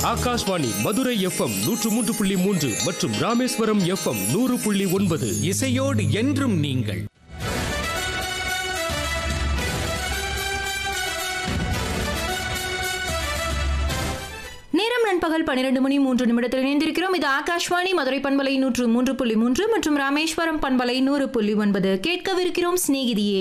Akashvani Madurai FM நூற்று மூன்று புள்ளி மூன்று மற்றும் ராமேஸ்வரம் எஃப்எம் நூறு புள்ளி ஒன்பது இசையோடு என்றும் நீங்கள் நேரம் நண்பகல் பன்னிரண்டு மணி மூன்று நிமிடத்தில் இணைந்திருக்கிறோம் இது ஆகாஷ்வாணி மதுரை பண்பலை நூற்று மூன்று புள்ளி மூன்று மற்றும் ராமேஸ்வரம் பண்பலை நூறு புள்ளி ஒன்பது கேட்கவிருக்கிறோம் சிநேகிதியே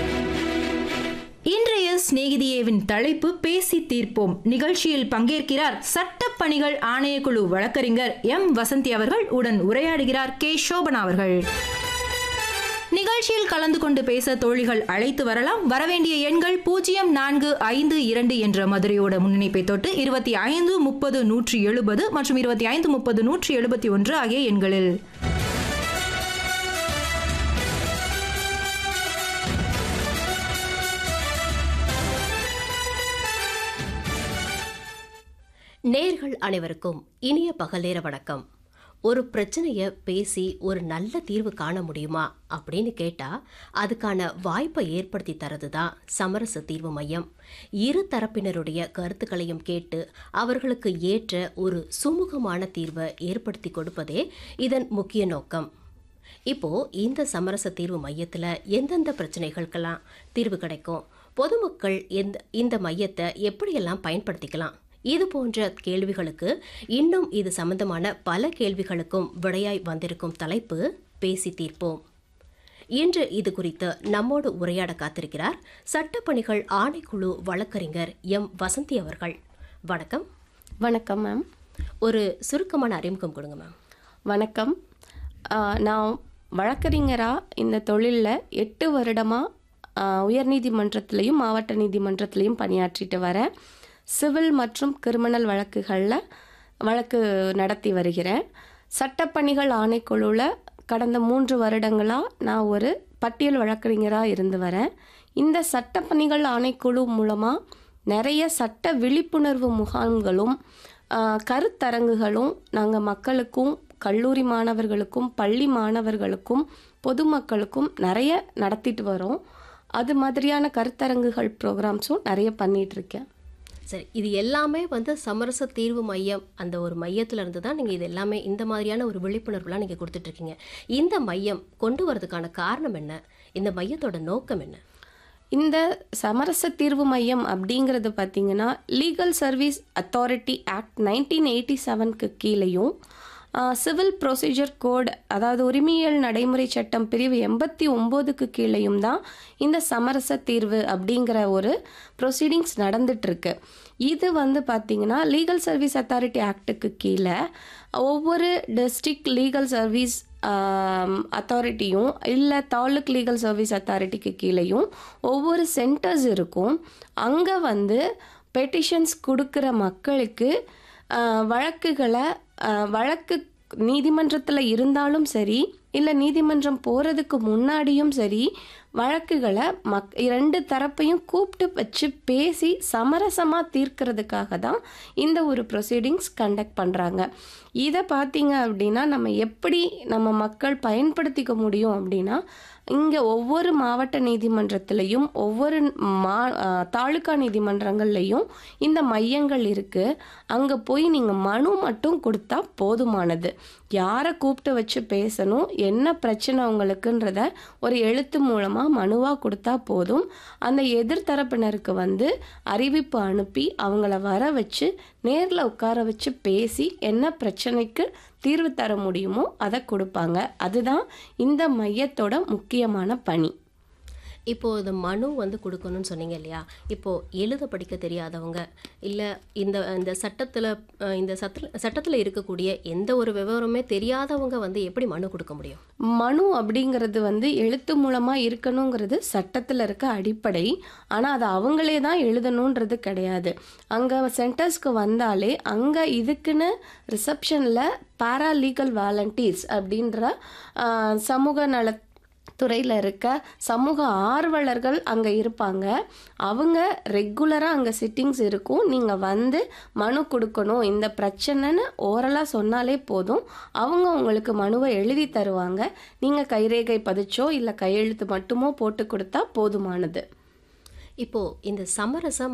இன்றைய சிநேகிதியேவின் தலைப்பு பேசி தீர்ப்போம் நிகழ்ச்சியில் பங்கேற்கிறார் சட்டப் பணிகள் ஆணையக்குழு வழக்கறிஞர் எம் வசந்தி அவர்கள் உடன் உரையாடுகிறார் கே சோபனா அவர்கள் நிகழ்ச்சியில் கலந்து கொண்டு பேச தோழிகள் அழைத்து வரலாம் வரவேண்டிய எண்கள் பூஜ்ஜியம் நான்கு ஐந்து இரண்டு என்ற மதுரையோட முன்னிணைப்பை தொட்டு இருபத்தி ஐந்து முப்பது நூற்றி எழுபது மற்றும் இருபத்தி ஐந்து முப்பது நூற்றி எழுபத்தி ஒன்று ஆகிய எண்களில் நேர்கள் அனைவருக்கும் இனிய பகலேர வணக்கம் ஒரு பிரச்சனையை பேசி ஒரு நல்ல தீர்வு காண முடியுமா அப்படின்னு கேட்டா அதுக்கான வாய்ப்பை ஏற்படுத்தி தரது தான் சமரச தீர்வு மையம் இரு தரப்பினருடைய கருத்துக்களையும் கேட்டு அவர்களுக்கு ஏற்ற ஒரு சுமூகமான தீர்வை ஏற்படுத்தி கொடுப்பதே இதன் முக்கிய நோக்கம் இப்போ இந்த சமரச தீர்வு மையத்தில் எந்தெந்த பிரச்சனைகளுக்கெல்லாம் தீர்வு கிடைக்கும் பொதுமக்கள் எந்த இந்த மையத்தை எப்படியெல்லாம் பயன்படுத்திக்கலாம் இது போன்ற கேள்விகளுக்கு இன்னும் இது சம்பந்தமான பல கேள்விகளுக்கும் விடையாய் வந்திருக்கும் தலைப்பு பேசி தீர்ப்போம் இன்று இது குறித்து நம்மோடு உரையாட காத்திருக்கிறார் சட்டப்பணிகள் ஆணைக்குழு வழக்கறிஞர் எம் வசந்தி அவர்கள் வணக்கம் வணக்கம் மேம் ஒரு சுருக்கமான அறிமுகம் கொடுங்க மேம் வணக்கம் ஆஹ் நான் வழக்கறிஞராக இந்த தொழிலில் எட்டு வருடமாக உயர்நீதிமன்றத்திலையும் மாவட்ட நீதிமன்றத்திலையும் பணியாற்றிட்டு வரேன் சிவில் மற்றும் கிரிமினல் வழக்குகளில் வழக்கு நடத்தி வருகிறேன் சட்டப்பணிகள் ஆணைக்குழுவில் கடந்த மூன்று வருடங்களாக நான் ஒரு பட்டியல் வழக்கறிஞராக இருந்து வரேன் இந்த சட்டப்பணிகள் ஆணைக்குழு மூலமாக நிறைய சட்ட விழிப்புணர்வு முகாம்களும் ஆஹ், கருத்தரங்குகளும் நாங்கள் மக்களுக்கும் கல்லூரி மாணவர்களுக்கும் பள்ளி மாணவர்களுக்கும் பொதுமக்களுக்கும் நிறைய நடத்திட்டு வரோம் அது மாதிரியான கருத்தரங்குகள் ப்ரோக்ராம்ஸும் நிறைய பண்ணிட்டு இருக்கேன் சரி இது எல்லாமே வந்து சமரச தீர்வு மையம் அந்த ஒரு மையத்துல இருந்து தான் நீங்கள் இது எல்லாமே இந்த மாதிரியான ஒரு விழிப்புணர்வுலாம் நீங்கள் கொடுத்துட்ருக்கீங்க இந்த மையம் கொண்டு வரதுக்கான காரணம் என்ன இந்த மையத்தோட நோக்கம் என்ன இந்த சமரச தீர்வு மையம் அப்படிங்கிறது பார்த்தீங்கன்னா legal service authority act nineteen eighty செவனுக்கு கீழேயும் சிவில் ப்ரொசீஜர் கோட் அதாவது உரிமையியல் நடைமுறை சட்டம் பிரிவு எண்பத்தி ஒம்போதுக்கு கீழேயும் தான் இந்த சமரச தீர்வு அப்படிங்கிற ஒரு ப்ரொசீடிங்ஸ் நடந்துட்டுருக்கு இது வந்து பார்த்தீங்கன்னா லீகல் சர்வீஸ் அத்தாரிட்டி ஆக்டுக்கு கீழே ஒவ்வொரு டிஸ்ட்ரிக்ட் லீகல் சர்வீஸ் அத்தாரிட்டியும் இல்லை தாலுக் லீகல் சர்வீஸ் அத்தாரிட்டிக்கு கீழேயும் ஒவ்வொரு சென்டர்ஸ் இருக்கும் அங்கே வந்து பெட்டிஷன்ஸ் கொடுக்குற மக்களுக்கு ஆஹ், வழக்குகளை ஆஹ், வழக்கு நீதிமன்றத்தில் இருந்தாலும் சரி இல்லை நீதிமன்றம் போகிறதுக்கு முன்னாடியும் சரி வழக்குகளை மக் ரெண்டு தரப்பையும் கூப்பிட்டு வச்சு பேசி சமரசமாக தீர்க்கிறதுக்காக தான் இந்த ஒரு ப்ரொசீடிங்ஸ் கண்டக்ட் பண்ணுறாங்க இதை பார்த்தீங்க அப்படின்னா நம்ம எப்படி நம்ம மக்கள் பயன்படுத்திக்க முடியும் அப்படின்னா இங்கே ஒவ்வொரு மாவட்ட நீதிமன்றத்திலையும் ஒவ்வொரு மா ஆஹ் தாலுகா நீதிமன்றங்கள்லையும் இந்த மையங்கள் இருக்குது அங்கே போய் நீங்கள் மனு மட்டும் கொடுத்தா போதுமானது யாரை கூப்பிட்டு வச்சு பேசணும் என்ன பிரச்சனை உங்களுக்குன்றத ஒரு எழுத்து மூலமாக மனுவாக கொடுத்தா போதும் அந்த எதிர்த்தரப்பினருக்கு வந்து அறிவிப்பு அனுப்பி அவங்கள வர வச்சு நேரில் உட்கார வச்சு பேசி என்ன பிரச்சனைக்கு தீர்வு தர முடியுமோ அதை கொடுப்பாங்க அதுதான் இந்த மையத்தோட முக்கியமான பணி இப்போ இந்த மனு வந்து கொடுக்கணும்னு சொன்னீங்க இல்லையா இப்போ எழுத படிக்க தெரியாதவங்க இல்லை இந்த இந்த சட்டத்தில் இந்த சட்ட சட்டத்தில் இருக்கக்கூடிய எந்த ஒரு விவரமே தெரியாதவங்க வந்து எப்படி மனு கொடுக்க முடியும் மனு அப்படிங்கிறது வந்து எழுத்து மூலமாக இருக்கணுங்கிறது சட்டத்தில் இருக்க அடிப்படை ஆனால் அது அவங்களே தான் எழுதணுன்றது கிடையாது அங்கே சென்டர்ஸ்க்கு வந்தாலே அங்கே இதுக்குன்னு ரிசப்ஷனில் பாராலீகல் வாலண்டியர்ஸ் அப்படின்ற ஆஹ், சமூக நல துறையில் இருக்க சமூக ஆர்வலர்கள் அங்கே இருப்பாங்க அவங்க ரெகுலராக அங்கே சிட்டிங்ஸ் இருக்கும் நீங்கள் வந்து மனு கொடுக்கணும் இந்த பிரச்சனைன்னு ஓரலாக சொன்னாலே போதும் அவங்க உங்களுக்கு மனுவை எழுதி தருவாங்க நீங்கள் கைரேகை பதிச்சோ இல்லை கையெழுத்து மட்டுமோ போட்டு கொடுத்தா போதுமானது இப்போ இந்த சமரசம்